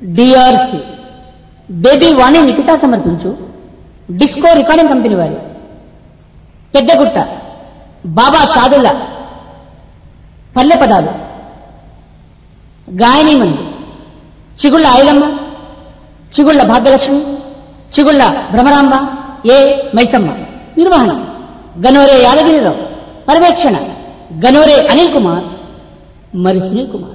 DRC baby వాణి నిఖిత సమర్పించు disco recording company వారి పెద్దగుట్ట బాబా షాదుల్లా పల్లె పదాలు గాయనీమణి చిగుళ్ళ ఐలమ్మ చిగుళ్ళ భాగ్యలక్ష్మి చిగుళ్ళ భ్రమరాంబ ఏ మైసమ్మ నిర్వహణ గనోరే యాదగిరిరావు పర్యవేక్షణ గనోరే అనిల్ కుమార్ మరి సునీల్ కుమార్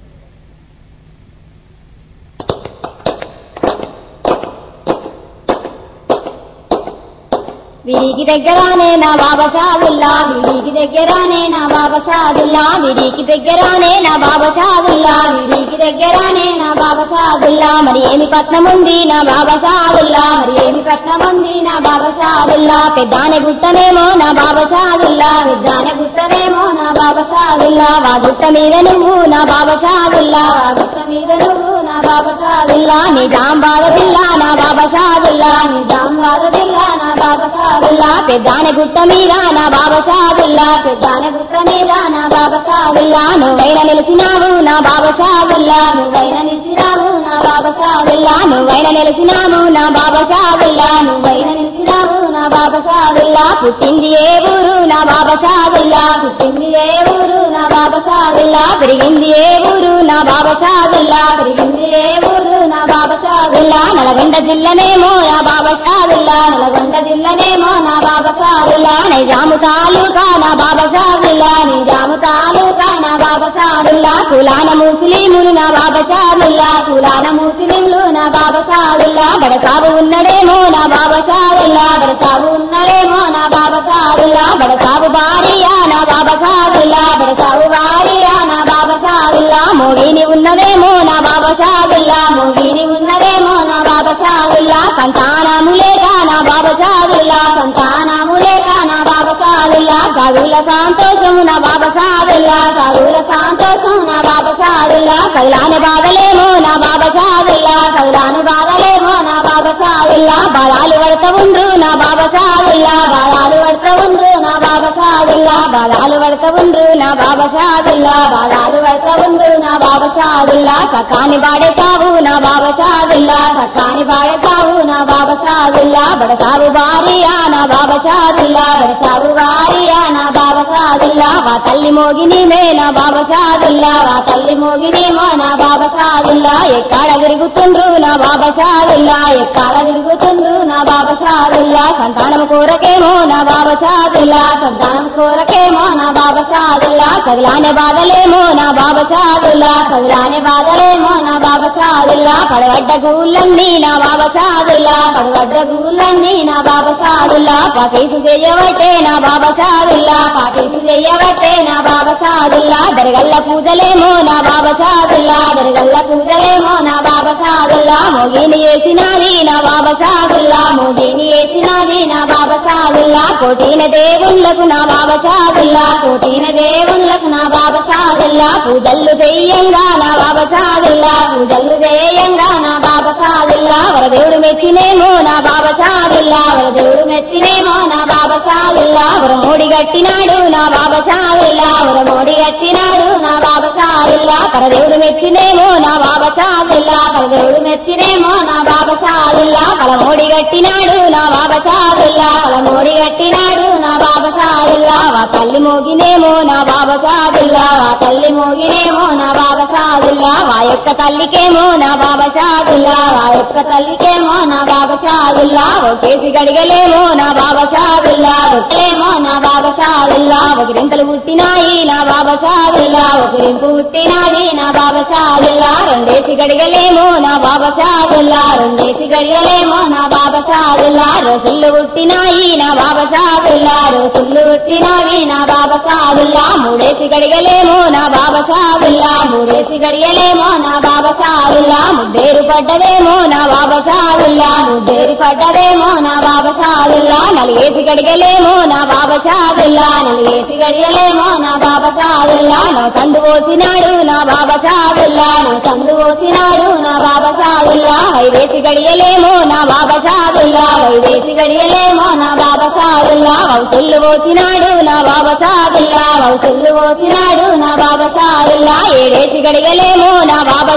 వీరికి దగ్గరానే నా బాబా షాదుల్లా వీరికి దగ్గరానే నా బాబా షాదుల్లా వీరికి దగ్గరానే నా బాబా షాదుల్లా వీరికి దగ్గరానే నా బాబా షాదుల్లా మరి ఏమి పట్నం ఉంది నా బాబా షాదుల్లా మరి ఏమి పట్నం ఉంది నా బాబా షాదుల్లా పెద్దానే గుట్టనేమో నా బాబా షాదుల్లా పెద్దానే గుట్టనేమో నా బాబా షాదుల్లా వా గుట్ట మీద నువ్వు నా బాబా షాదుల్లా వా గుట్ట మీద నువ్వు నా బాబా షాదుల్లా నిజాం బాగదిల్లా నా బాబా షాదుల్లా నిజాం బాగదిల్లా నా బాబా షాదుల్లా పెద్దానే గుట్ట మీద నా బాబా షాదుల్లా పెద్దానే గుట్ట మీద నా బాబా షాదుల్లా నువ్వైనా నిలిచినావు నా బాబా షాదుల్లా నువ్వైనా నిలిచినావు నా బాబా షాదుల్లా నువ్వైనా నిలిచినావు నా బాబా షాదుల్లా నువ్వైనా నిలిచినావు నా బాబా షాదుల్లా పుట్టింది ఏ ఊరు నా బాబా షాదుల్లా పుట్టింది ఏ ఊరు నా బాబా షాదుల్లా పెరిగింది ఏ ఊరు నా బాబా షాదుల్లా పెరిగింది ఏ ఊరు నా బాబా షాదుల్లా నల్గొండ జిల్లనేమో నా బాబా షాదుల్లా నల్గొండ జిల్లనేమో నా బాబా షాదుల్లా నిజాము తాలూకా నా బాబా షాదుల్లా నిజాము తాలూకా నా బాబా షాదుల్లా కులాన ముస్లిములు నా బాబా షాదుల్లా కులాన ముస్లింలు నా బాబా షాదుల్లా బడసాబు ఉన్నడేమో నా బాబా షాదుల్లా బడసాబు ఉన్నడేమో నా బాబా షాదుల్లా బడసాబు భార్యా నా బాబా షాదుల్లా బడసాబు భార్యా నా బాబా షాదుల్లా మోగిని ఉన్నదేమో నా బాబా షాదుల్లా మోగిని ఉన్నదేమో నా బాబా షాదుల్లా సంతానము లేక నా బాబా షాదుల్లా సంతానము లేక నా బాబా షాదుల్లా చదువుల సంతోషము నా బాబా షాదుల్లా చదువుల సంతోషం నా బాబా షాదుల్లా కైలాని బాధలేమో నా బాబా షాదుల్లా కైలాని బాధలేమో నా బాబా షాదుల్లా బాధాలు పడత ఉండ్రు నా బాబా షాదుల్లా బాధాలు పడత ఉండ్రు నా బాబా షాదుల్లా బాధాలు పడత ఉండ్రు నా బాబా షాదుల్లా బాధాలు పడత ఉండ్రు నా బాబా షాదుల్లా సకాని బాడేతావు నా బాబా షాదుల్లా సకాని బాడేతావు నా బాబా షాదుల్లా బడతావు భార్యా నా బాబా షాదుల్లా బడతావు భార్యా నా బాబా షాదుల్లా వా తల్లి మోగిని మే నా బాబా షాదుల్లా వా తల్లి మోగిని మో నా బాబా షాదుల్లా ఎక్కడ తిరుగుతుండ్రు నా బాబా షాదుల్లా ఎక్కడ తిరుగుతుండ్రు నా బాబా షాదుల్లా సంతానం కోరకేమో నా బాబా షాదుల్లా సంతానం కోరకేమో నా బాబా షాదుల్లా కదిలానే బాధలేమో నా బాబా షాదుల్లా కదిలానే బాధలేమో నా బాబా షాదుల్లా పడవడ్డ గూళ్ళన్నీ నా బాబా షాదుల్లా పడవడ్డ గూళ్ళన్నీ నా బాబా షాదుల్లా పాకేసు చెయ్యవట్టే నా బాబా షాదుల్లా పాకేసు చెయ్యవట్టే నా బాబా షాదుల్లా దరగల్ల పూజలేమో నా బాబా షాదుల్లా దరగల్ల పూజలేమో నా బాబా షాదుల్లా మోగిని వేసినాది నా బాబా షాదుల్లా మోగిని వేసినాది నా బాబా షాదుల్లా కోటిన దేవుళ్ళకు నా బాబా షాదుల్లా కోటిన దేవుళ్ళకు నా బాబా షాదుల్లా పూజల్లు చెయ్యంగా నా బాబా షాదుల్లా పూజల్లు చేయంగా నా బాబా షాదుల్లా వరదేవుడు మెచ్చినేమో నా బాబా షాదుల్లా వరదేవుడు మెచ్చినేమో నా బాబా షాదుల్లా వరమోడి గట్టినాడు నా బాబా షాదుల్లా వరమోడి గట్టినాడు నా బాబా షాదుల్లా పరదేవుడు మెచ్చినేమో నా బాబా షాదుల్లా పరదేవుడు మెచ్చినేమో నా బాబా షాదుల్లా పలమోడి గట్టినాడు నా బాబా షాదుల్లా పలమోడి గట్టినాడు నా బాబా షాదుల్లా వా తల్లి మోగినేమో నా బాబా షాదుల్లా వా తల్లి మోగినేమో నా బాబా షాదుల్లా వా యొక్క తల్లికేమో నా బాబా షాదుల్లా వా యొక్క తల్లికేమో నా బాబా షాదుల్లా ఒకేసి గడిగలేమో నా బాబా షాదుల్లా ఒక్కలేమో నా బాబా షాదుల్లా ఒకరింతలు పుట్టినాయి నా బాబా షాదుల్లా ఒకరింపు పుట్టినాది నా బాబా షాదుల్లా రెండేసి గడిగలేమో నా బాబా షాదుల్లా రెండేసి గడిగలేమో నా బాబా షాదుల్లా రోజులు పుట్టినాయి నా బాబా షాదుల్లా రోజులు పుట్టినావి నా బాబా షాదుల్లా మూడేసి గడిగలేమో నా బాబా షాదుల్లా మూడేసి గడియలేమో నా బాబా షాదుల్లా ముద్దేరు పడ్డదేమో నా బాబా షాదుల్లా ముద్దేరు పడ్డదేమో నా బాబా షాదుల్లా నలిగేసి గడిగలేమో నా బాబా షాదుల్లా నలిగేసి గడియలేమో నా బాబా షాదుల్లా నో సందు పోసినాడు నా బాబా షాదుల్లా నో సందు పోసినాడు నా బాబా షాదుల్లా వైదేసి గడియలేమో నా బాబా షాదుల్లా వైదేసి గడియలేమో నా బాబా షాదుల్లా వౌసుల్లు పోసినాడు నా బాబా షాదుల్లా వౌసుల్లు పోసినాడు నా బాబా షాదుల్లా ఏడేసి గడిగలేమో నా బాబా షాదుల్లా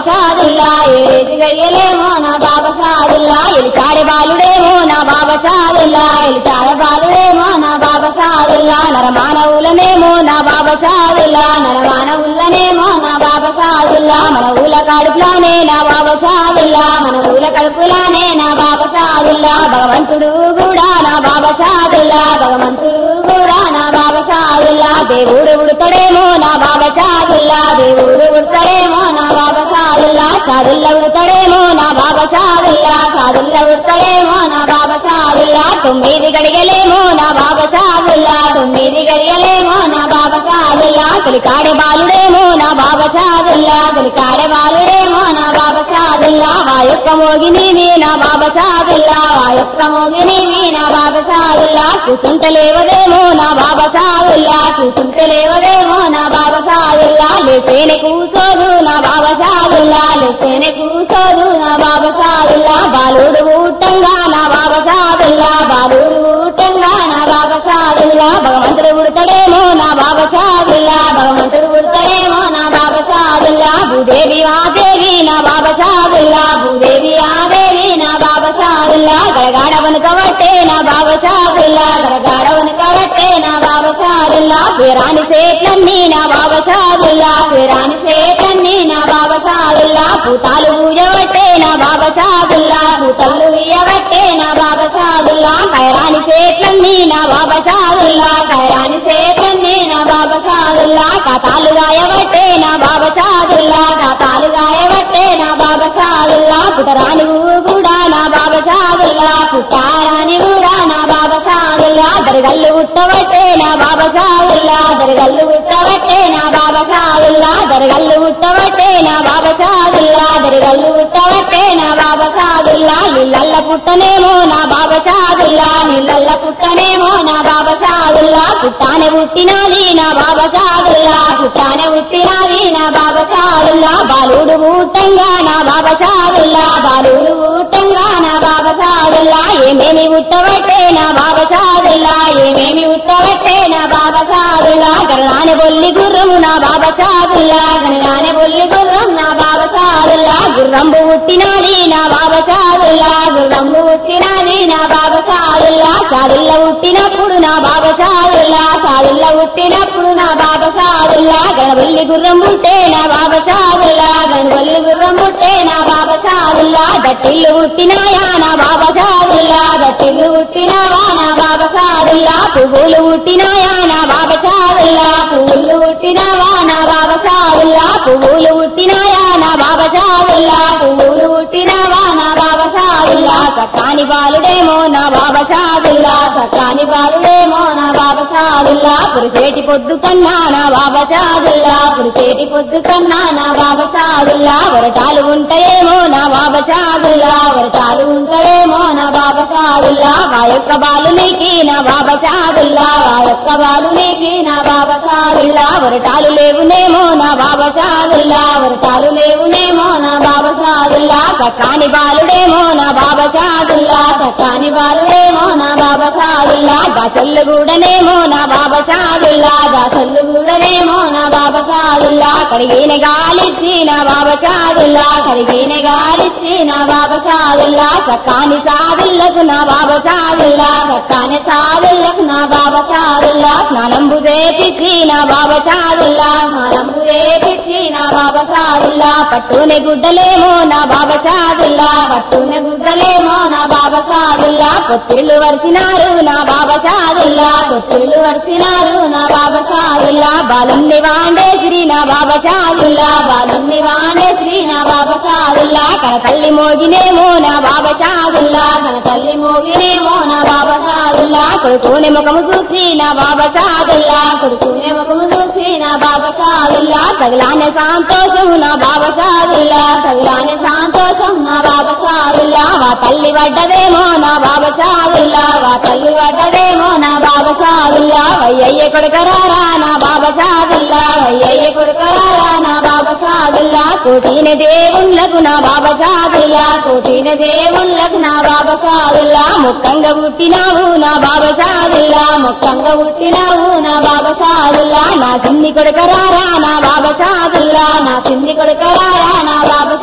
షాదుల్లా ఏడేసి గడియలేమో నా బాబా షాదుల్లా ఎలిసాడే బాలుడేమో నా బాబా షాదుల్లా ఎలిసాడే బాలుడేమో నా బాబా షాదుల్లా నరమానవులనేమో నా బాబా షాదుల్లా నరమానవులనేమో నా బాబా షాదుల్లా మన ఊల కడుపులానే నా బాబా షాదుల్లా మన ఊల కడుపులానే నా బాబా షాదుల్లా భగవంతుడు కూడా నా బాబా షాదుల్లా భగవంతుడు కూడా నా బాబా షాదుల్లా దేవుడు ఉడతాడేమో నా బాబా షాదుల్లా దేవుడు ఉడతాడేమో నా బాబా షాదుల్లా షాదుల్లా ఉడతాడేమో నా బాబా షాదుల్లా షాదుల్లా ఉడతాడేమో నా బాబా షాదుల్లా తొమ్మిది గడిగలేమో నా బాబా షాదుల్లా తొమ్మిది గడిగలేమో నా బాబా షాదుల్లా తొలికాడే బాలుడేమో నా బాబా షాదుల్లా తొలికాడే బాలుడేమో నా బాబా షాదుల్లా వా యొక్క మోగిని నా బాబా షాదుల్లా వా యొక్క మోగిని నా బాబా షాదుల్లా కూసుంటలేవదేమో నా బాబా షాదుల్లా కూసుంటలేవదేమో నా బాబా షాదుల్లా లేసేనే కూసోదు నా బాబా షాదుల్లా లేసేనే కూసోదు నా బాబా షాదుల్లా బాలుడు ఊటంగా నా బాబా షాదుల్లా బాలుడు ఊటంగా నా బాబా షాదుల్లా భగవంతుడు ఉడతాడేమో నా బాబా షాదుల్లా భగవంతుడు ఉడతాడేమో నా బాబా షాదుల్లా భూదేవి ఆదేవి నా బాబా షాదుల్లా భూదేవి ఆదేవి నా బాబా షాదుల్లా గడగాడ వనకబట్టే నా బాబా షాదుల్లా గడగాడ వనకబట్టే నా బాబా షాదుల్లా పేరాని సేట్లన్నీ నా బాబా షాదుల్లా పేరాని సేట్లన్నీ నా బాబా షాదుల్లా పూతాలు పూజబట్టే నా బాబా షాదుల్లా పూతల్లు ఇయ్యబట్టే నా బాబా షాదుల్లా కైరాని సేట్లన్నీ నా బాబా షాదుల్లా కైరాని సేట్లన్నీ నా బాబా షాదుల్లా కథాలు గాయబట్టే నా బాబా షాదుల్లా కథాలు గాయబట్టే నా బాబా షాదుల్లా పుటరాని కూడా నా బాబా షాదుల్లా పుట్టారాని కూడా నా బాబా షాదుల్లా దరగల్లు ఉట్టబట్టే నా బాబా షాదుల్లా దరగల్లు ఉట్టబట్టే నా బాబా షాదుల్లా దరగల్లు ఉట్టబట్టే నా బాబా షాదుల్లా దరగల్లు ఉట్టబట్టే నా బాబా షాదుల్లా నీళ్ళల్ల పుట్టనేమో నా బాబా షాదుల్లా నీళ్ళల్ల పుట్టనేమో నా బాబా షాదుల్లా పుట్టానే పుట్టినాది నా బాబా షాదుల్లా పుట్టానే పుట్టినాది నా బాబా షాదుల్లా బాలుడు ఊటంగా నా బాబా షాదుల్లా బాలుడు ఊటంగా నా బాబా షాదుల్లా ఏమేమి ఉట్టబట్టే నా బాబా షాదుల్లా ఏమేమి ఉట్టబట్టే నా బాబా షాదుల్లా గరడానే బొల్లి గుర్రము నా బాబా షాదుల్లా గనగానే బొల్లి గుర్రం నా బాబా షాదుల్లా గుర్రంబు పుట్టినాది నా బాబా షాదుల్లా గుర్రంబు పుట్టినాది నా బాబా షాదుల్లా షాదుల్లా పుట్టినప్పుడు నా బాబా షాదుల్లా షాదుల్లా పుట్టినప్పుడు నా బాబా షాదుల్లా గణబల్లి గుర్రం పుట్టే నా బాబా షాదుల్లా గణబల్లి గుర్రం పుట్టే నా బాబా షాదుల్లా దట్టిల్లు పుట్టినాయా నా బాబా షాదుల్లా దట్టిల్లు పుట్టినావా నా బాబా షాదుల్లా పువ్వులు పుట్టినాయా నా బాబా షాదుల్లా పువ్వులు పుట్టినావా నా బాబా షాదుల్లా పువ్వులు పుట్టినాయా నా బాబా షాదుల్లా పువ్వులు పుట్టినావా నా బాబా షాదుల్లా సక్కాని బాలుడేమో నా బాబా షాదుల్లా సక్కాని బాలుడేమో నా బాబా షాదుల్లా పురిసేటి పొద్దు కన్నా నా బాబా షాదుల్లా పురిసేటి పొద్దు కన్నా నా బాబా షాదుల్లా వరటాలు ఉంటాయేమో నా బాబా షాదుల్లా వరటాలు ఉంటాయేమో నా బాబా షాదుల్లా వా యొక్క బాలునికి నా బాబా షాదుల్లా వా యొక్క బాలునికి నా బాబా షాదుల్లా వరటాలు లేవునేమో నా బాబా షాదుల్లా వరటాలు లేవునేమో నా బాబా షాదుల్లా సకాని బాలుడేమో నా బాబా షాదుల్లా సకాని బాలుడేమో నా బాబా షాదుల్లా దాసల్లు గూడనేమో నా బాబా షాదుల్లా దాసల్లు గూడనేమో నా బాబా షాదుల్లా కడిగిన గాలిచ్చి నా బాబా షాదుల్లా కడిగిన గాలిచ్చి నా బాబా షాదుల్లా సకాని సాదుల్లకు నా బాబా షాదుల్లా సకాని సాదుల్లకు నా బాబా షాదుల్లా స్నానంబు చేపించి నా బాబా షాదుల్లా స్నానంబు చేపించి నా బాబా షాదుల్లా పట్టునే గుడ్డలేమో నా బాబా షాదుల్లా పట్టునే గుడ్డలేమో నా బాబా షాదుల్లా పొత్తిళ్ళు వరిసినారు నా బాబా షాదుల్లా పొత్తిళ్ళు వరిసినారు నా బాబా షాదుల్లా బాలుంది వాండే శ్రీ నా బాబా షాదుల్లా బాలుంది వాండే శ్రీ నా బాబా షాదుల్లా కన తల్లి మోగినేమో నా బాబా షాదుల్లా కన తల్లి మోగినేమో నా బాబా షాదుల్లా కొడుకునే ముఖము చూసి నా బాబా షాదుల్లా కొడుకునే ముఖము చూసి నా బాబా షాదుల్లా సగలానే సంతోషం నా బాబా షాదుల్లా సగలానే సంతోషం నా బాబా షాదుల్లా వా తల్లి పడ్డదేమో నా బాబా షాదుల్లా వా తల్లి పడ్డదేమో నా బాబా షాదుల్లా వయ్యయ్య కొడుకరారా నా బాబా షాదుల్లా వయ్యయ్య కొడుకరారా నా బాబా షాదుల్లా కోటిన దేవుళ్ళకు నా బాబా షాదుల్లా కోటిన దేవుళ్ళకు నా బాబా షాదుల్లా ముక్కంగా పుట్టినావు నా బాబా షాదుల్లా ముక్కంగా పుట్టినావు నా బాబా షాదుల్లా నా చిన్ని కొడుకరారా నా బాబా షాదుల్లా నా చిన్ని కొడుకరారా నా బాబా షాదుల్లా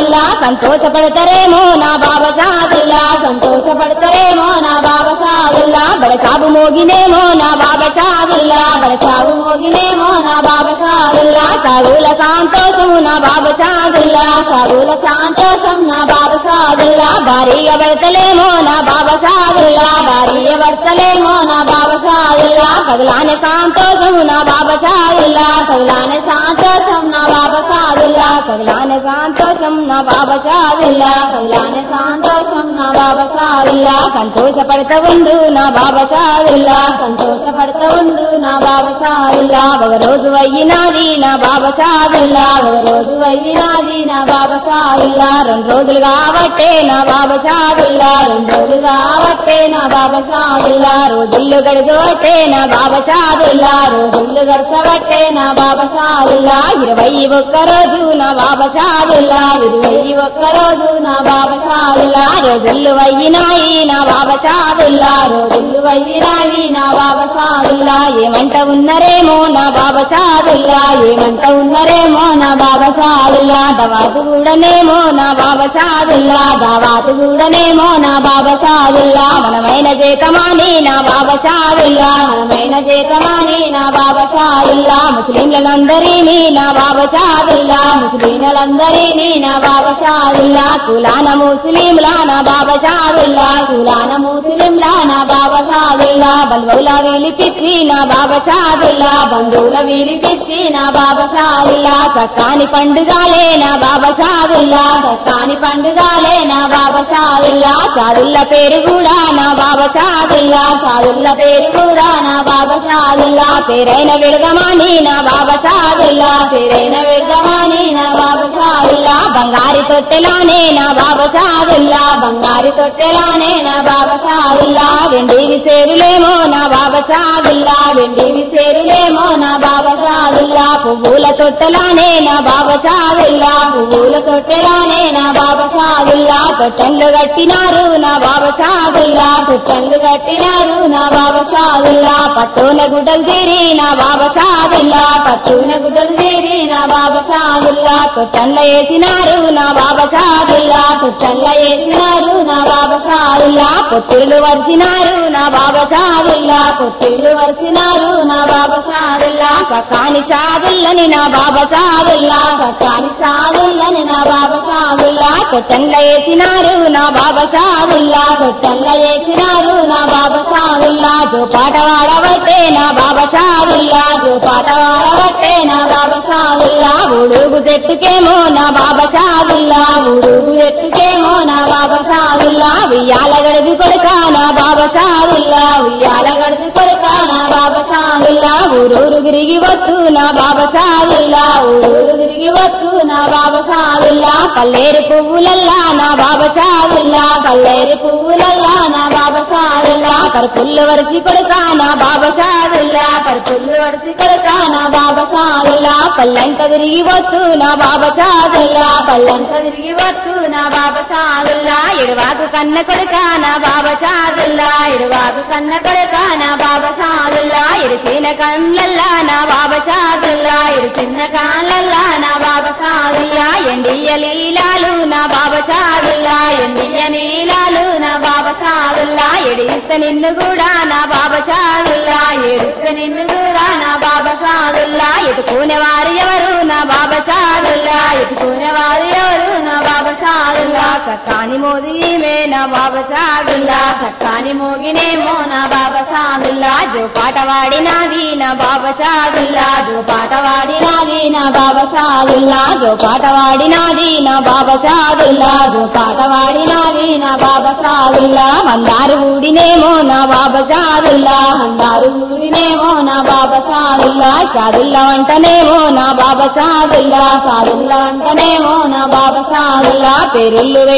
షాదుల్లా సంతోషపడతారేమో నా బాబా షాదుల్లా సంతోషపడతారేమో నా బాబా షాదుల్లా బడసాబు మోగినేమో నా బాబా షాదుల్లా బడసాబు మోగినేమో నా బాబా షాదుల్లా సాగుల సంతోషము నా బాబా షాదుల్లా సాగుల సంతోషం నా బాబా షాదుల్లా భారీగా పడతలేమో నా బాబా షాదుల్లా భారీగా పడతలేమో నా బాబా షాదుల్లా పగలానే సంతోషము నా బాబా షాదుల్లా పగలానే సంతోషం నా బాబా షాదుల్లా పగలానే సంతోషం నా బాబా షాదుల్లా పగలానే సంతోషం నా బాబా షాదుల్లా సంతోషపడతా ఉండు నా బాబా షాదుల్లా సంతోషపడతా ఉండు నా బాబా షాదుల్లా ఒక రోజు అయ్యినాది నా బాబా షాదుల్లా ఒక రోజు అయ్యినాది నా బాబా షాదుల్లా రెండు రోజులు కాబట్టే నా బాబా షాదుల్లా రెండు రోజులు కాబట్టే నా బాబా షాదుల్లా రోజులు గడిచబట్టే నా బాబా షాదుల్లా రోజులు గడచబట్టే నా బాబా షాదుల్లా ఇరవై ఒక్క రోజు నా బాబా షాదుల్లా ఇరవై ఒక్క రోజు నా బాబా షాదుల్లా రోజులు అయ్యినాయి నా బాబా షాదుల్లా రోజులు అయ్యినాయి నా బాబా షాదుల్లా ఏమంట ఉన్నరేమో నా బాబా షాదుల్లా ఏమంట ఉన్నరేమో నా బాబా షాదుల్లా దవాతు కూడానేమో నా బాబా షాదుల్లా దావాతు కూడానేమో నా బాబా షాదుల్లా మనమైన చేతమాని నా బాబా షాదుల్లా మనమైన చేతమాని నా బాబా షాదుల్లా ముస్లింలందరినీ నా బాబా షాదుల్లా ముస్లింలందరినీ నా బాబా షాదుల్లా కులాన ముస్లింలా నా బాబా షాదుల్లా కులాన ముస్లింలా నా బాబా షాదుల్లా బంధువుల వీలిపిచ్చి నా బాబా షాదుల్లా బంధువుల వీలిపిచ్చి నా బాబా షాదుల్లా సక్కాని పండుగాలే నా బాబా షాదుల్లా సక్కాని పండుగాలే నా బాబా షాదుల్లా షాదుల్ల పేరు కూడా నా బాబా షాదుల్లా షాదుల్ల పేరు కూడా నా బాబా షాదుల్లా పేరైన విడదమాని నా బాబా షాదుల్లా పేరైన విడదమాని నా బాబా షాదుల్లా బంగారి తొట్టెలానే నా బాబా షాదుల్లా బంగారి తొట్టెలానే నా బాబా షాదుల్లా వెండి విసేరులేమో నా బాబా షాదుల్లా వెండి విసేరులేమో నా బాబా షాదుల్లా పువ్వుల తొట్టెలానే నా బాబా షాదుల్లా పువ్వుల తొట్టెలానే నా బాబా షాదుల్లా తొట్టెన్లు కట్టినారు నా బాబా షాదుల్లా తొట్టెన్లు కట్టినారు నా బాబా షాదుల్లా పట్టున గుడ్డలు తీరి నా బాబా షాదుల్లా పట్టున గుడ్డలు తీరి నా బాబా షాదుల్లా తొట్టెన్ల వేసినారు నా బాబా షాదుల్లా తొట్టెన్ల వేసినారు నా బాబా షాదుల్లా పొత్తులు వరిసినారు నా బాబా షాదుల్లా పొత్తులు వరిసినారు నా బాబా షాదుల్లా సకాని షాదుల్లని నా బాబా షాదుల్లా సకాని షాదుల్లని నా బాబా షాదుల్లా తొట్టెన్ల వేసినారు నా బాబా షాదుల్లా తొట్టెన్ల వేసినారు నా బాబా షాదుల్లా జో పాట వాడబట్టే నా బాబా షాదుల్లా జో పాట వాడబట్టే నా బాబా షాదుల్లా ఉడుగు చెట్టుకేమో నా బాబా షాదుల్లా ఉడుగు చెట్టుకేమో నా బాబా షాదుల్లా ఉయ్యాల గడిపి కొడుక నా బాబా షాదుల్లా ఉయ్యాల గడిపి కొడుక నా బాబా షాదుల్లా ఊరూరు తిరిగి వచ్చు నా బాబా షాదుల్లా ఊరూరు తిరిగి వచ్చు నా బాబా షాదుల్లా పల్లేరు పువ్వులల్లా నా బాబా షాదుల్లా పల్లేరు పువ్వులల్లా నా బాబా షాదుల్లా పరుపుల్లు వరిసి కొడుక నా బాబా షాదుల్లా పరుపుల్లు వరిసి కొడుక నా బాబా షాదుల్లా పల్లెంట తిరిగి వచ్చు నా బాబా షాదుల్లా పల్లెంట తిరిగి వచ్చు నా బాబా షాదుల్లా ఎడవాకు కన్న కొడుక నా బాబా షాదుల్లా ఎడవాకు కన్న కొడుక నా బాబా షాదుల్లా ఎడిసిన కళ్ళల్లా నా బాబా షాదుల్లా ఎడిచిన కాళ్ళల్లా నా బాబా షాదుల్లా ఎండియ లీలాలు నా బాబా షాదుల్లా ఎండియ నీలాలు నా బాబా షాదుల్లా ఎడిస్తే నిన్ను కూడా నా బాబా షాదుల్లా ఎడిస్తే నిన్ను కూడా నా బాబా షాదుల్లా ఎత్తుకునే వారు ఎవరు నా బాబా షాదుల్లా ఎత్తుకునే వారు ఎవరు నా బాబా షాదుల్లా సక్కాని మోదీమే నా బాబా షాదుల్లా సక్కాని మోగినేమో నా బాబా షాదుల్లా జో పాట వాడినాది నా బాబా షాదుల్లా జో పాట వాడినాది నా బాబా షాదుల్లా జో పాట వాడినాది నా బాబా షాదుల్లా జో పాట వాడినాది నా బాబా షాదుల్లా మందారు ఊడినేమో నా బాబా షాదుల్లా మందారు ఊడినేమో నా బాబా షాదుల్లా షాదుల్లా వంటనేమో నా బాబా షాదుల్లా షాదుల్లా వంటనేమో నా బాబా షాదుల్లా పేరుళ్ళు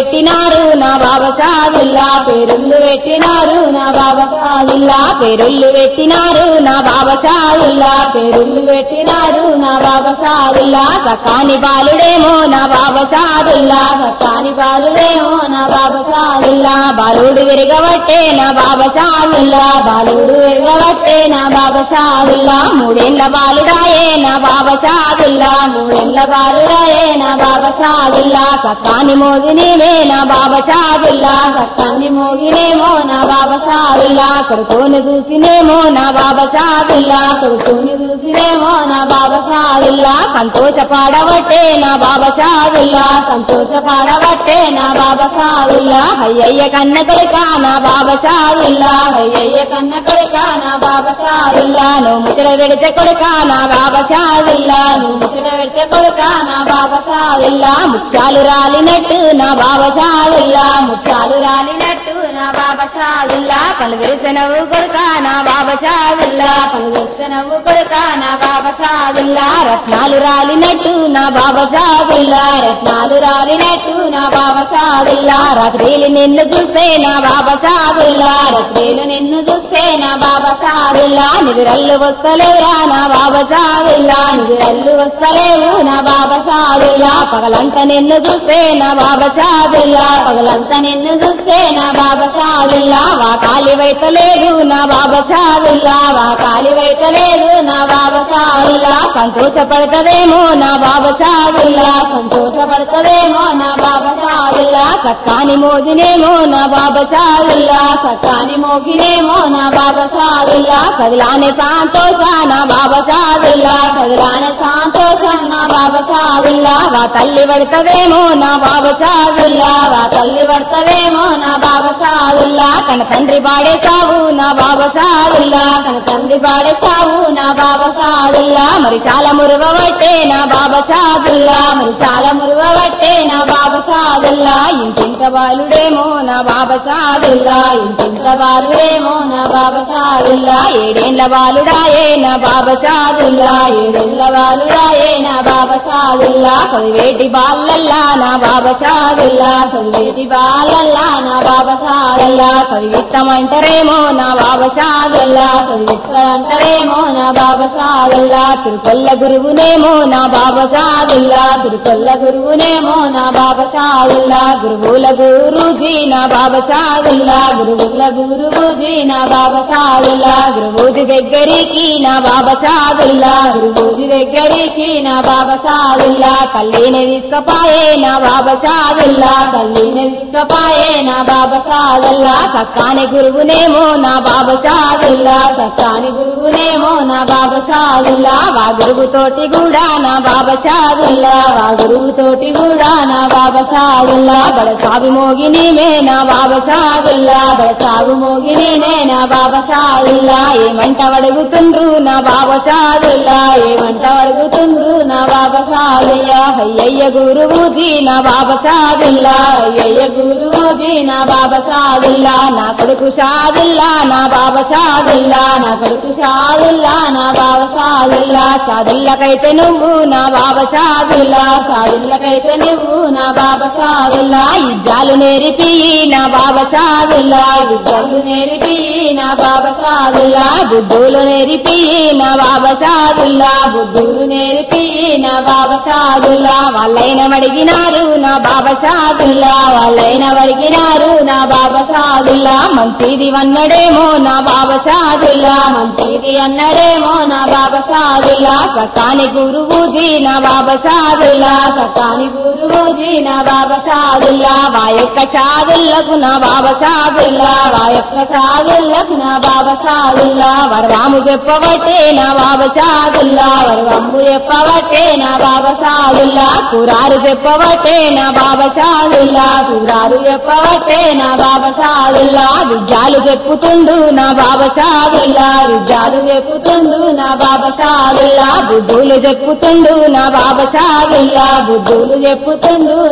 పెట్టినారు నా బాబా షాదుల్లా పేరుళ్ళు పెట్టినారు నా బాబా షాదుల్లా పేరుళ్ళు పెట్టినారు నా బాబా షాదుల్లా పేరుళ్ళు పెట్టినారు నా బాబా షాదుల్లా సకాని బాలుడేమో నా బాబా షాదుల్లా సకాని బాలుడేమో నా బాబా షాదుల్లా బాలుడు విరగబట్టే నా బాబా షాదుల్లా బాలుడు విరగబట్టే నా బాబా షాదుల్లా మూడేళ్ల బాలుడాయే నా బాబా షాదుల్లా మూడేళ్ల బాలుడాయే నా బాబా షాదుల్లా సత్తాని మోగినేమే నా బాబా షాదుల్లా సత్తాన్ని మోగినేమో నా బాబా షాదుల్లా కొడుకుని చూసినేమో నా బాబా షాదుల్లా కొడుకుని చూసినేమో నా బాబా షాదుల్లా సంతోషపడబట్టే నా బాబా షాదుల్లా సంతోషపడబట్టే నా బాబా షాదుల్లా అయ్యయ్య కన్న కొడుక నా బాబా షాదుల్లా అయ్యయ్య కన్న కొడుక నా బాబా షాదుల్లా నువ్వు ముచ్చట పెడితే కొడుక నా బాబా షాదుల్లా నువ్వు ముచ్చట పెడితే కొడుక నా బాబా షాదుల్లా ముత్యాలు రాలినట్టు నా బాబా షాదుల్లా ముత్యాలు రాలినట్టు నా బాబా షాదుల్లా కళ్ళు తెరిసినవు కొడుక నా బాబా షాదుల్లా కళ్ళు తెరిసినవు కొడుక నా బాబా షాదుల్లా రత్నాలు రాలినట్టు నా బాబా షాదుల్లా రత్నాలు రాలినట్టు నా బాబా షాదుల్లా రాత్రిలు నిన్ను చూస్తే నా బాబా షాదుల్లా రాత్రిలు నిన్ను చూస్తే నా బాబా షాదుల్లా నిదురల్లు వస్తలేవురా నా బాబా షాదుల్లా నిదురల్లు వస్తలేవు నా బాబా షాదుల్లా పగలంతా నిన్ను చూస్తే నా బాబా షాదుల్లా పగలంతా నిన్ను చూస్తే నా బాబా షాదుల్లా వా కాలి వైతలేదు నా బాబా షాదుల్లా వా కాలి వైతలేదు నా బాబా షాదుల్లా సంతోషపడతదేమో నా బాబా షాదుల్లా సంతోషపడతదేమో నా బాబా షాదుల్లా సత్తాని మోగినేమో నా బాబా షాదుల్లా సత్తాని మోగినేమో నా బాబా షాదుల్లా కదిలానే సంతోష నా బాబా షాదుల్లా కదిలానే సంతోషం నా బాబా షాదుల్లా వా తల్లి పడతదేమో నా బాబా షాదుల్లా వా తల్లి పడతదేమో నా బాబా షాదుల్లా తన తండ్రి పాడేశావు నా బాబా షాదుల్లా తన తండ్రి పాడేశావు నా బాబా షాదుల్లా మరి చాలా మురువబట్టే నా బాబా షాదుల్లా మరి చాలా మురువబట్టే నా బాబా షాదుల్లా ఇంటింత బాలుడేమో నా బాబా షాదుల్లా ఇంటింత బాలుడేమో నా బాబా షాదుల్లా ఏడేండ్ల బాలుడాయే నా బాబా షాదుల్లా ఏడేండ్ల బాలుడాయే నా బాబా షాదుల్లా చదివేటి బాలల్లా నా బాబా షాదుల్లా చదివేటి బాలల్లా నా బాబా షాదుల్లా చదివిస్తామంటారేమో నా బాబా షాదుల్లా చదివిస్తామంటారేమో నా బాబా షాదుల్లా తిరుకొల్ల గురువునేమో నా బాబా షాదుల్లా తిరుకొల్ల గురువునేమో నా బాబా షాదుల్లా గురువుల గురుజీ నా బాబా షాదుల్లా గురువుల గురువుజీ నా బాబా షాదుల్లా గురువుది దగ్గరికి నా బాబా షాదుల్లా గురువుది దగ్గరికి నా బాబా షాదుల్లా తల్లిని తీసుకపాయే నా బాబా షాదుల్లా తల్లిని తీసుకపాయే నా బాబా షాదుల్లా సక్కాని గురువునేమో నా బాబా షాదుల్లా సక్కాని గురువునేమో నా బాబా షాదుల్లా వా గురువు తోటి కూడా నా బాబా షాదుల్లా వా గురువు తోటి కూడా నా బాబా షాదుల్లా బడ సాగు మోగినిమే నా బాబా షాదుల్లా బడ సాగు మోగినే నా బాబా షాదుల్లా ఏమంట అడుగుతుండ్రు నా బాబా షాదుల్లా ఏమంట అడుగుతుండ్రు నా బాబా షాదుల్లా అయ్యయ్య గురువుజీ నా బాబా షాదుల్లా అయ్యయ్య గురువుజీ నా బాబా షాదుల్లా నా కొడుకు షాదుల్లా నా బాబా షాదుల్లా నా కొడుకు షాదుల్లా నా బాబా షాదుల్లా షాదుల్లకైతే నువ్వు నా బాబా షాదుల్లా షాదుల్లకైతే నువ్వు నా బాబా షాదుల్లా ఇజ్జాలు నేర్పి నా బాబా షాదుల్లా విద్యలు నేర్పి నా బాబా షాదుల్లా బుద్ధులు నేర్పి నా బాబా షాదుల్లా బుద్ధులు నేర్పి నా బాబా షాదుల్లా వాళ్ళైన అడిగినారు నా బాబా షాదుల్లా వాళ్ళైన అడిగినారు నా బాబా షాదుల్లా మంచిది అన్నడేమో నా బాబా షాదుల్లా మంచిది అన్నడేమో నా బాబా షాదుల్లా సకాని గురువుజీ నా బాబా షాదుల్లా సకాని గురువుజీ నా బాబా షాదుల్లా వా యొక్క షాదుల్లకు నా బాబా షాదుల్లా వా యొక్క షాదుల్లకు నా బాబా షాదుల్లా వరవాము చెప్పబట్టే నా బాబా షాదుల్లా వరవమ్ము చెప్పబట్టే నా బాబా షాదుల్లా కురారు చెప్పబట్టే నా బాబా షాదుల్లా కురారు చెప్పబట్టే నా బాబా షాదుల్లా విద్యాలు చెప్పుతుండు నా బాబా షాదుల్లా విద్యాలు చెప్పుతుండు నా బాబా షాదుల్లా బుద్ధులు చెప్పుతుండు నా బాబా షాదుల్లా బుద్ధులు చెప్పుతుండు నా బాబా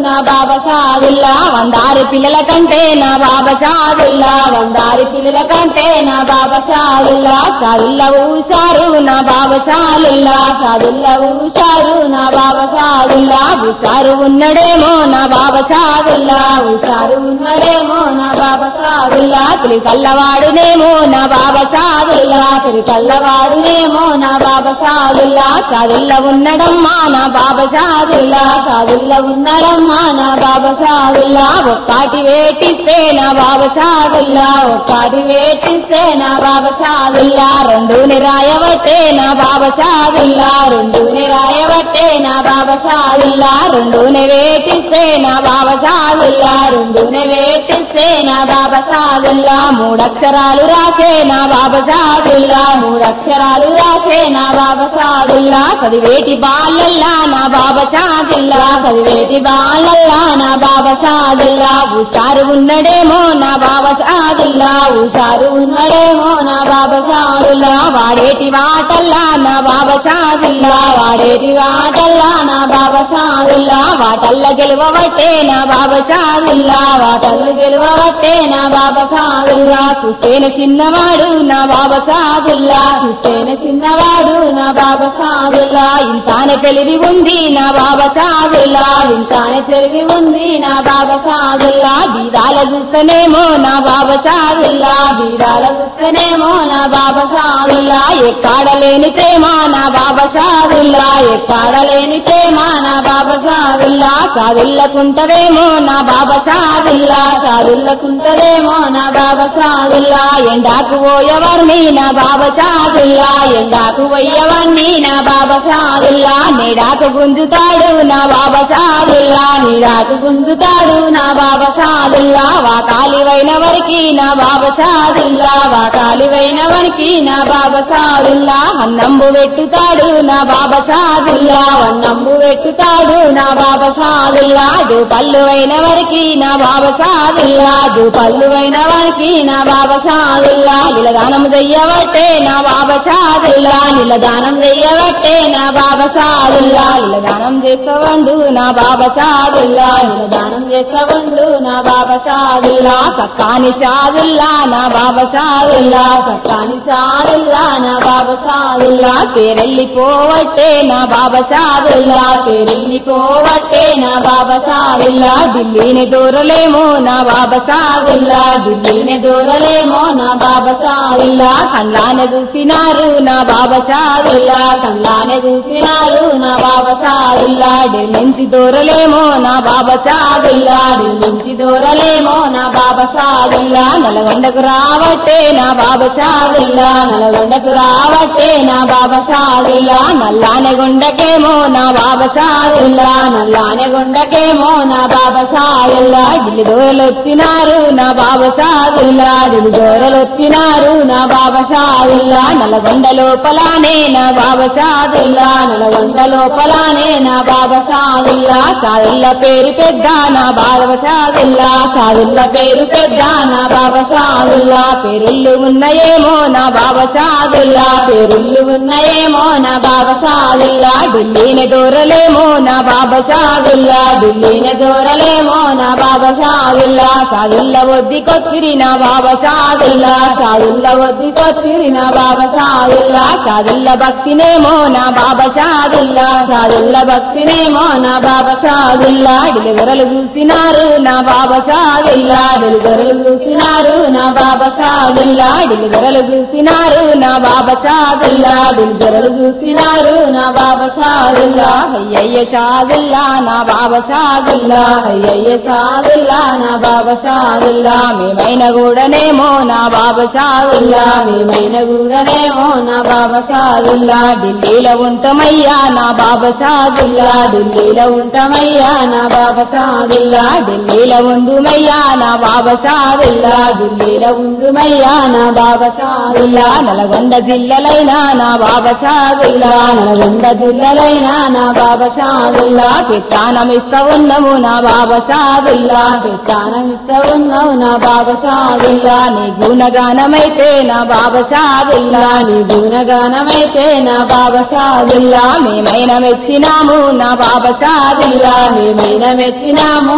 బాబా షాదుల్లా వందారి పిల్లల కంటే నా బాబా షాదుల్లా వందారి పిల్లల కంటే నా బాబా షాదుల్లా షాదుల్లా ఊసారు నా బాబా షాదుల్లా షాదుల్లా ఊసారు నా బాబా షాదుల్లా ఉసారు ఉన్నడేమో నా బాబా షాదుల్లా ఉసారు ఉన్నడేమో నా బాబా షాదుల్లా తిరి కల్లవాడునేమో నా బాబా షాదుల్లా తిరి కల్లవాడునేమో నా బాబా షాదుల్లా షాదుల్లా ఉన్నడమ్మా నా బాబా షాదుల్లా షాదుల్లా ఉన్నడమ్మా నా బాబా షాదుల్లా ఒక్కటి వేటిస్తే నా బాబా షాదుల్లా ఒక్కటి వేటిస్తే నా బాబా షాదుల్లా రెండుని రాయబట్టే నా బాబా షాదుల్లా రెండుని రాయబట్టే నా బాబా షాదుల్లా రెండుని వేటిస్తే నా బాబా షాదుల్లా రెండుని వేటిస్తే నా బాబా షాదుల్లా మూడక్షరాలు రాసే నా బాబా షాదుల్లా మూడక్షరాలు రాసే నా బాబా షాదుల్లా చదివేటి బాలల్లా నా బాబా షాదుల్లా చదివేటి బాలల్లా నా బాబా షాదుల్లా ఉసారు ఉన్నడేమో నా బాబా షాదుల్లా ఉసారు ఉన్నడేమో నా బాబా షాదుల్లా వాడేటి వాటల్లా నా బాబా షాదుల్లా వాడేటి వాటల్లా నా బాబా షాదుల్లా వాటల్ల గెలవబట్టే నా బాబా షాదుల్లా వాటల్ల గెలవబట్టే నా బాబా షాదుల్లా సుస్తేన చిన్నవాడు నా బాబా షాదుల్లా సుస్తేన చిన్నవాడు నా బాబా షాదుల్లా ఇంతానే తెలివి ఉంది నా బాబా షాదుల్లా ఇంతానే తెలివి ఉంది నా బాబా షాదుల్లా బీదాల చూస్తేనేమో నా బాబా షాదుల్లా బీదాల చూస్తేనేమో నా బాబా షాదుల్లా ఎక్కాడలేని ప్రేమ నా బాబా షాదుల్లా ఎక్కాడలేని ప్రేమ నా బాబా షాదుల్లా సాదుల్లకుంటదేమో నా బాబా షాదుల్లా సాదుల్లకుంటదేమో నా బాబా షాదుల్లా ఎండాకు పోయేవారిని నా బాబా షాదుల్లా ఎండాకు పోయేవారిని నా బాబా షాదుల్లా నీడాకు గుంజుతాడు నా బాబా షాదుల్లా నీడాకు గుంజుతాడు నా బాబా షాదుల్లా వాకాలివైన వరికి నా బాబా షాదుల్లా వాకాలివైన వరికి నా బాబా షాదుల్లా అన్నంబు పెట్టుతాడు నా బాబా షాదుల్లా అన్నంబు పెట్టుతాడు నా బాబా షాదుల్లా పళ్ళు అయిన వరికి నా బాబా షాదుల్లా పళ్ళు అయిన వరికి నా బాబా షాదుల్లా నిలదానం చెయ్యబట్టే నా బాబా షాదుల్లా నిలదానం చెయ్యబట్టే నా బాబా షాదుల్లా నిలదానం చేస్తవండు నా బాబా షాదుల్లా నిలదానం చేస్తవండు నా బాబా షాదుల్లా సక్కాని షాదుల్లా నా బాబా షాదుల్లా సక్కాని షాదుల్లా నా బాబా షాదుల్లా పేరెళ్ళిపోవట్టే నా బాబా షాదుల్లా పేరెళ్ళిపోవట్టే నా బాబా షాదుల్లా ఢిల్లీని దూరలేమో నా బాబా షాదుల్లా ఢిల్లీని దూరలేమో నా బాబా షాదుల్లా కళ్ళానే చూసినారు నా బాబా షాదుల్లా కళ్ళానే చూసినారు నా బాబా షాదుల్లా ఢిల్లీంచి దూరలేమో నా బాబా షాదుల్లా ఢిల్లీంచి దూరలేమో నా బాబా షాదుల్లా నల్గొండకు రావట్టే నా బాబా షాదుల్లా నల్గొండకు రావట్టే నా బాబా షాదుల్లా నల్లానే గుండకేమో నా బాబా షాదుల్లా నల్లానే గుండకేమో నా బాబా షాదుల్లా ఢిల్లీ దూరలు వచ్చినారు నా బాబా షాదుల్లా ఢిల్లీ దూరలు వచ్చినారు నా బాబా షాదుల్లా నల్గొండ లోపలానే నా బాబా షాదుల్లా నల్గొండ లోపలానే నా బాబా షాదుల్లా షాదుల్ల పేరు పెద్ద నా బాబా షాదుల్లా షాదుల్ల పేరు పెద్ద నా బాబా షాదుల్లా పేరుళ్ళు ఉన్నాయేమో నా బాబా షాదుల్లా పేరుళ్ళు ఉన్నాయేమో నా బాబా షాదుల్లా ఢిల్లీని దూరలేమో నా బాబా షాదుల్లా ఢిల్లీని దూరలేమో నా బాబా షాదుల్లా షాదుల్ల వద్దికొచ్చిరి నా బాబా షాదుల్లా షాదుల్ల వద్దికొచ్చిరి నా బాబా షాదుల్లా షాదుల్ల భక్తినేమో నా బాబా షాదుల్లా షాదుల్ల భక్తినేమో నా బాబా షాదుల్లా డిలివరలు చూసినారు నా బాబా షాదుల్లా డిలివరలు చూసినారు నా బాబా షాదుల్లా డిలివరలు చూసినారు నా బాబా షాదుల్లా డిలివరలు చూసినారు నా బాబా షాదుల్లా అయ్యయ్య షాదుల్లా నా బాబా షాదుల్లా అయ్యయ్య షాదుల్లా నా బాబా షాదుల్లా మేమైన కూడానేమో నా బాబా షాదుల్లా మేమైన కూడానేమో నా బాబా షాదుల్లా ఢిల్లీలో ఉంటామయ్యా నా బాబా షాదుల్లా ఢిల్లీలో ఉంటామయ్యా నా బాబా షాదుల్లా ఢిల్లీలో ఉందుమయ్యా నా బాబా షాదుల్లా ఢిల్లీలో ఉందుమయ్యా నా బాబా షాదుల్లా నల్గొండ జిల్లలైనా నా బాబా షాదుల్లా నల్గొండ జిల్లలైనా నా బాబా షాదుల్లా పెత్తానమిస్తా ఉన్నాము నా బాబా షాదుల్లా పెత్తానమిస్తా ఉన్నావు నా బాబా షాదుల్లా నీ గుణగానమైతే నా బాబా షాదుల్లా నీ గుణగానమైతే నా బాబా షాదుల్లా మేమైన మెచ్చినాము నా బాబా షాదుల్లా మేమైన మెచ్చినాము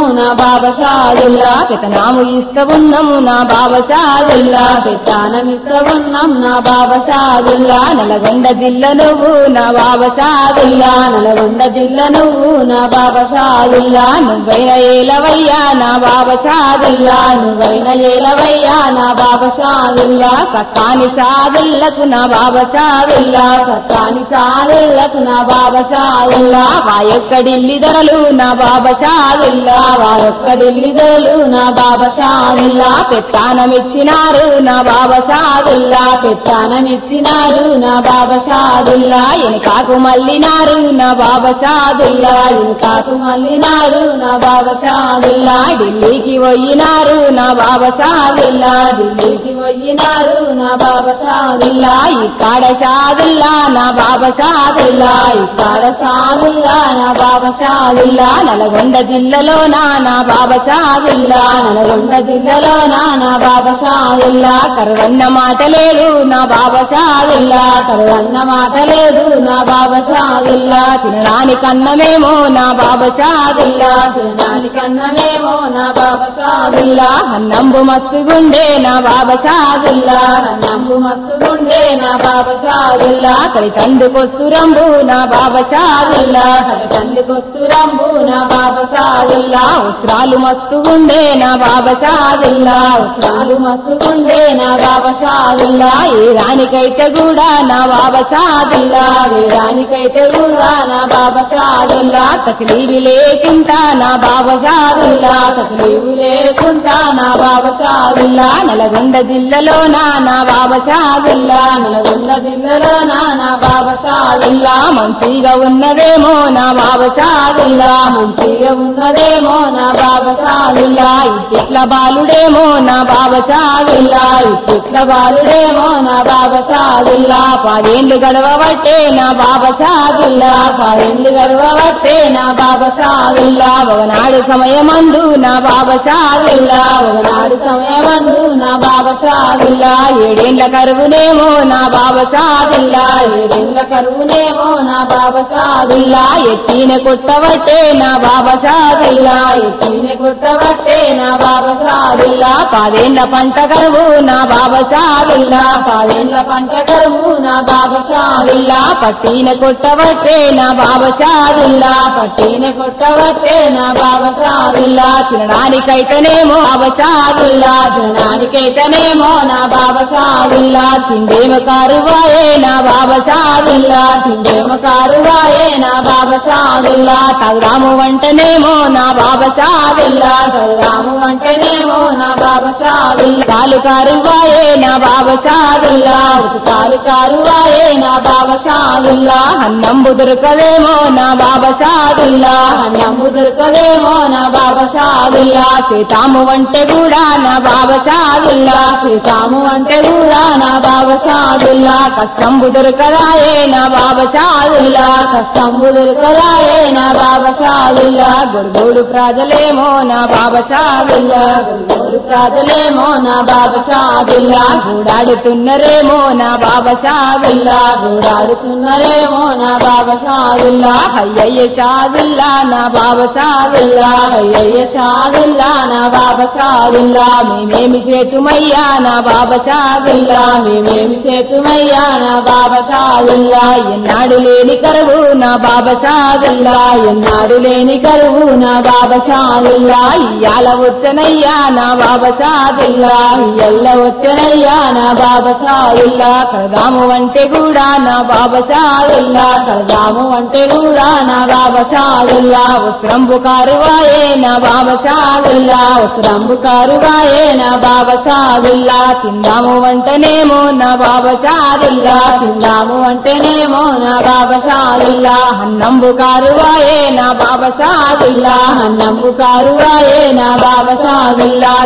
ఉన్నాము నా బాబా షాదుల్లా పెతనాము ఇస్త ఉన్నాము నా బాబా షాదుల్లా పెత్తానం ఇస్తా ఉన్నాం నా బాబా షాదుల్లా నల్గొండ జిల్లా నువ్వు నా బాబా షాదుల్లా నల్గొండ జిల్లా నువ్వు నా బాబా షాదుల్లా నువ్వైన ఏలవయ్యా నా బాబా షాదుల్లా నువ్వైన ఏలవయ్యా నా బాబా షాదుల్లా సక్కాని షాదుల్లకు నా బాబా షాదుల్లా సత్తాని సాదుల్లకు నా బాబా షాదుల్లా వాయొక్కడిల్లి ధరలు నా బాబా షాదుల్లా వారొక్కడిల్లిదోలు నా బాబా షాదుల్లా పెత్తానమిచ్చినారు నా బాబా షాదుల్లా పెత్తానమిచ్చినారు నా బాబా షాదుల్లా ఎనకాకు మల్లినారు నా బాబా షాదుల్లా కాకు మల్లినారు నా బాబా షాదుల్లా ఢిల్లీకి పోయినారు నా బాబా షాదుల్లా ఢిల్లీకి పోయినారు నా బాబా షాదుల్లా ఇక్కడ షాదుల్లా నా బాబా షాదుల్లా ఇక్కడ షాదుల్లా నా బాబా షాదుల్లా నల్గొండ జిల్లాలో నా నా బాబా షాదుల్లా నల్గొండ జిల్లాలో నా నా బాబా షాదుల్లా కరువన్న మాట లేదు నా బాబా షాదుల్లా కరువన్న మాట లేదు నా బాబా షాదుల్లా తినడానికి అన్నమేమో నా బాబా షాదుల్లా తినడానికన్నమేమో నా బాబా షాదుల్లా అన్నంబు మస్తుగుండే నా బాబా షాదుల్లా నమ్ము మస్తుగుండే నా బాబా షాదుల్లా అక్కడి తందుకొస్తురంబు నా బాబా షాదుల్లా తండ్రికొస్తురంబు నా బాబా షాదుల్లా వస్త్రాలు మస్తుగుండే నా బాబా షాదుల్లా వస్త్రాలు మస్తుగుండే నా బాబా షాదుల్లా ఏ దానికైతే కూడా నా బాబా షాదుల్లా వేదానికైతే కూడా నా బాబా షాదుల్లా తక్లీవి లేకుండా నా బాబా షాదుల్లా తకలీవు లేకుండా నా బాబా షాదుల్లా నల్గొండ జిల్లాలో నా నా బాబా షాదుల్లా నల్గొండ జిల్లాలో నా నా బాబా షాదుల్లా మంచిగా ఉన్నదేమో నా బాబా షాదుల్లా మంచిగా ఉన్నదేమో నా బాబా షాదుల్లా ఇట్ల బాలుడేమో నా బాబా షాదుల్లా ఇట్ల బాలుడేమో నా బాబా షాదుల్లా పదేండ్లు గడవబట్టే నా బాబా షాదుల్లా పదేళ్ళు గడవబట్టే నా బాబా షాదుల్లా ఒకనాడు సమయమందు నా బాబా షాదుల్లా ఒకనాడు సమయమందు నా బాబా షాదుల్లా ఏడేండ్ల కరువునేమో నా బాబా షాదుల్లా ఏడేళ్ల కరువునేమో నా బాబా షాదుల్లా ఎత్తిన కొట్టబట్టే నా బాబా షాదుల్లా ఎత్తిన కొట్టబట్టే నా బాబా షాదుల్లా పదేండ్ల పంట కరువు నా బాబా షాదుల్లా పదేళ్ల పంట కరువు నా బాబా షాదుల్లా పట్టిన కొట్టబట్టే నా బాబా షాదుల్లా పట్టిన కొట్టబట్టే నా బాబా షాదుల్లా తినడానికైతేనేమో బాబా షాదుల్లా తినడానికైతేనేమో నా బాబా షాదుల్లా తిండేమ కారువాయే నా బాబా షాదుల్లా తిండేమో కారువాయే నా బాబా షాదుల్లా తగ్రాము వంటనేమో నా బాబా షాదుల్లా రాము అంటేనేమో నా బాబా షాదుల్లా కాలు కారువాయే నా బాబా షాదుల్లా కారు కారువాయే నా బాబా షాదుల్లా అన్నంబు దొరకదేమో నా బాబా షాదుల్లా నమ్ము దొరకదేమో నా బాబా షాదుల్లా సీతాము వంటే కూడా నా బాబా షాదుల్లా సీతాము అంటే కూడా నా బాబా షాదుల్లా కష్టంబు దొరకదాయే నా బాబా షాదుల్లా కష్టంబు దొరకదాయే నా బాబా షాదుల్లా గొడుగోడు ప్రజలేమో నా బాబా షాదుల్లా గోడు ప్రాజలేమో నా బాబా షాదుల్లా గూడాడుతున్నరేమో నా బాబా షాదుల్లా గూడాడుతున్నారేమో నా బాబా షాదుల్లా అయ్యయ్య షాదుల్లా నా బాబా షాదుల్లా అయ్యయ్య షాదుల్లా నా బాబా షాదుల్లా మేమేమి సేతుమయ్యా నా బాబా షాదుల్లా మేమేమి సేతుమయ్యా నా బాబా షాదుల్లా ఎన్నాడు లేని కరువు నా బాబా షాదుల్లా ఎన్నాడు లేని కరువు నా బాబా షాదుల్లా ఇయ్యాల వచ్చనయ్యా నా బాబా షాదుల్లా ఎల్ల వచ్చనయ్యా నా బాబా షాదుల్లా కడదాము అంటే కూడా నా బాబా షాదుల్లా కడదాము అంటే కూడా నా బాబా షాదుల్లా వస్త్రంబు కారువాయే నా బాబా షాదుల్లా వస్త్రంబు కారువాయే నా బాబా షాదుల్లా తిందాము వంటనేమో నా బాబా షాదుల్లా తిందాము అంటేనేమో నా బాబా షాదుల్లా అన్నంబు కారువాయే నా బాబా షాదుల్లా అన్నంబు కారువాయే నా బాబా షాదుల్లా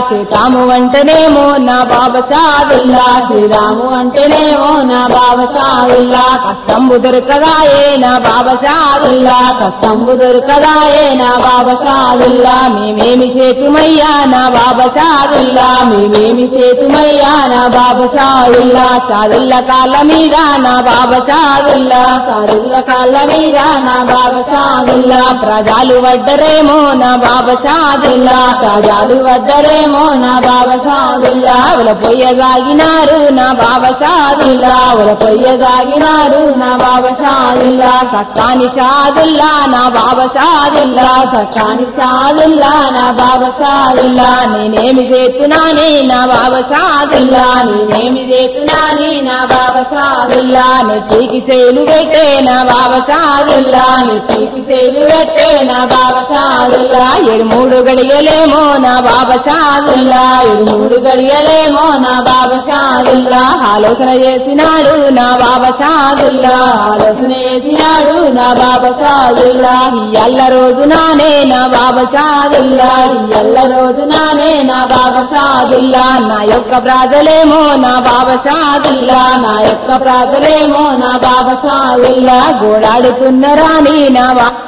సీతాము అంటేనేమో నా బాబా షాదుల్లా శ్రీరాము అంటేనేమో నా బాబా షాదుల్లా కష్టంబు దొరకదాయే నా బాబా షాదుల్లా కష్టంబు దొరకదాయే నా బాబా షాదుల్లా మేమేమి చేతుమయ్యా నా బాబా షాదుల్లా మేమేమి సేతుమయ్యా నా బాబా షాదుల్లా షాదుల్లా కాళ్ళ మీద నా బాబా షాదుల్లా సారుల కాళ్ళ మీద నా బాబా షాదుల్లా ప్రజలు వడ్డరేమో నా బాబా షాదుల్లా రాజాలు వద్దరేమో నా బాబా షాదుల్లా ఉల పొయ్యగాగినారు నా బాబా షాదుల్లా ఉల పొయ్య దాగినారు నా బాబా షాదుల్లా సక్కాని షాదుల్లా నా బాబా షాదుల్లా సకాని షాదుల్లా నా బాబా షాదుల్లా నేనేమి చేస్తున్నానే నా బాబా షాదుల్లా నేనేమి చేస్తున్నాని నా బాబా షాదుల్లా నెత్తికి చేలు పెట్టే నా బాబా షాదుల్లా నెత్తికి సేలు పెట్టే నా బాబా షాదుల్లా ఏడు మూడు గడియలేమో నా బాబా షాదుల్లా ఏడు మూడు గడియలేమో నా బాబా షాదుల్లా ఆలోచన చేసినాడు నా బాబా షాదుల్లా ఆలోచన చేసినాడు నా బాబా షాదుల్లా ఎల్ల రోజు నానే నా బాబా షాదుల్లా ఎల్ల రోజు నానే నా బాబా షాదుల్లా నా యొక్క ప్రాజలేమో నా బాబా షాదుల్లా నా యొక్క ప్రాతలేమో నా బాబా షాదుల్లా గోడాడుతున్న రాణి నా బాబా